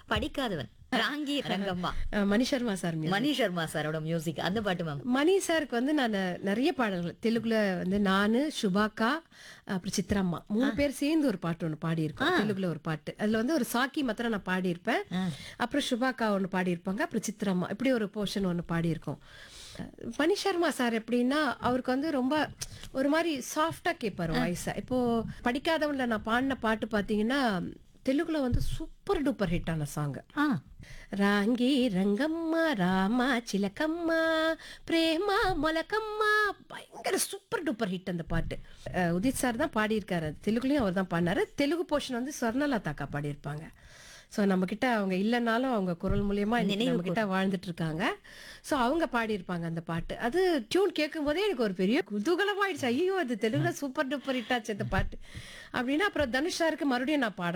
படிக்காதவன் ராங்கி ரங்கம்மா அஹ் Mani Sharma sir music. Mani Sharma சாரோட மியூசிக் அந்த பாட்டு மேம் மணி சாருக்கு வந்து நான் நிறைய பாடல்கள் தெலுங்குல வந்து நானு சுபாக்கா அப்புறம் சித்ராம்மா மூணு பேர் சேர்ந்து ஒரு பாட்டு ஒன்று பாடியிருக்கோம் தெலுங்குல ஒரு பாட்டு அதுல வந்து ஒரு சாக்கி மாத்திரம் நான் பாடியிருப்பேன் அப்புறம் சுபாக்கா ஒன்று பாடியிருப்பாங்க அப்புறம் சித்ராம்மா இப்படி ஒரு போர்ஷன் ஒன்று பாடியிருக்கோம் மணி சர்மா சார் எப்படின்னா அவருக்கு வந்து ரொம்ப ஒரு மாதிரி சாஃப்டா கேட்பாரு வாய்ஸை இப்போ படிக்காதவன்ல நான் பாடின பாட்டு பார்த்தீங்கன்னா தெலுங்குல வந்து சூப்பர் டூப்பர் ஹிட்டான சாங் ஆ రాంగి రంగమ్మ రామ చిలకమ్మ ప్రేమ మొలకమ్మ பயங்கர சூப்பர் டூப்பர் ஹிட் அந்த பாட்டு அஹ் உதித் சார் தான் பாடியிருக்காரு அது தெலுங்குலயும் அவர் தான் பாடினாரு தெலுங்கு போர்ஷன் வந்து ஸ்வர்ணலதாக்கா பாடியிருப்பாங்க ஸோ நம்ம கிட்ட அவங்க இல்லைனாலும் அவங்க குரல் மூலியமா இன்னைக்கு நம்ம கிட்ட வாழ்ந்துட்டு இருக்காங்க ஸோ அவங்க பாடியிருப்பாங்க அந்த பாட்டு அது டியூன் கேட்கும் போதே எனக்கு ஒரு பெரிய குதூகலமாயிடுச்சு ஐயோ அது தெலுங்குல சூப்பர் டூப்பர் ஹிட் ஆச்சு அந்த பாட்டு அப்படின்னா அப்புறம் தனுஷ் சாருக்கு மறுபடியும் நான் பாடுறேன்